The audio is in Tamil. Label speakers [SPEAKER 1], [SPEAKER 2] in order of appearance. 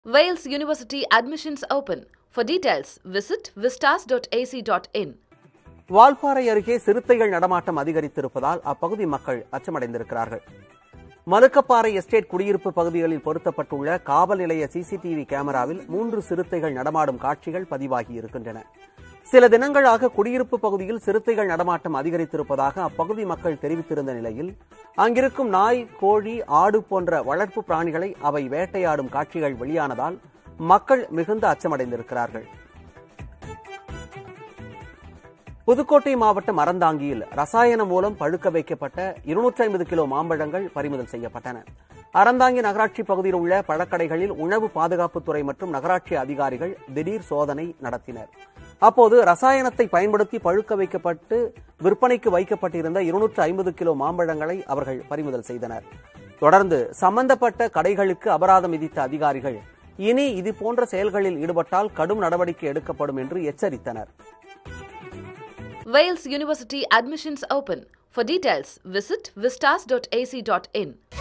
[SPEAKER 1] Wales University admissions open. For details, visit vistas.ac.in.
[SPEAKER 2] Valparai அருகே சிறுத்தைகள் நடமாட்டம் அதிகரித்திருப்பதால் அப்பகுதி மக்கள் அச்சமடைந்திருக்கிறார்கள் மலுக்கப்பாறை எஸ்டேட் குடியிருப்பு பகுதிகளில் பொருத்தப்பட்டுள்ள காவல் நிலைய சிசிடிவி கேமராவில் மூன்று சிறுத்தைகள் நடமாடும் காட்சிகள் பதிவாகி இருக்கின்றன சில தினங்களாக குடியிருப்பு பகுதியில் சிறுத்தைகள் நடமாட்டம் அதிகரித்திருப்பதாக அப்பகுதி மக்கள் தெரிவித்திருந்த நிலையில் அங்கிருக்கும் நாய் கோழி ஆடு போன்ற வளர்ப்பு பிராணிகளை அவை வேட்டையாடும் காட்சிகள் வெளியானதால் மக்கள் மிகுந்த அச்சமடைந்திருக்கிறார்கள் புதுக்கோட்டை மாவட்டம் அறந்தாங்கியில் ரசாயனம் மூலம் பழுக்க வைக்கப்பட்ட இருநூற்றி ஐம்பது கிலோ மாம்பழங்கள் பறிமுதல் செய்யப்பட்டன அறந்தாங்கி நகராட்சி பகுதியில் உள்ள பழக்கடைகளில் உணவு பாதுகாப்புத்துறை மற்றும் நகராட்சி அதிகாரிகள் திடீர் சோதனை நடத்தினர் அப்போது ரசாயனத்தை பயன்படுத்தி பழுக்க வைக்கப்பட்டு விற்பனைக்கு வைக்கப்பட்டிருந்த இருநூற்று ஐம்பது கிலோ மாம்பழங்களை அவர்கள் பறிமுதல் செய்தனர் தொடர்ந்து சம்பந்தப்பட்ட கடைகளுக்கு அபராதம் விதித்த அதிகாரிகள் இனி இது போன்ற செயல்களில் ஈடுபட்டால் கடும் நடவடிக்கை எடுக்கப்படும் என்று எச்சரித்தனர்
[SPEAKER 1] Wales University admissions open. For details, visit vistas.ac.in.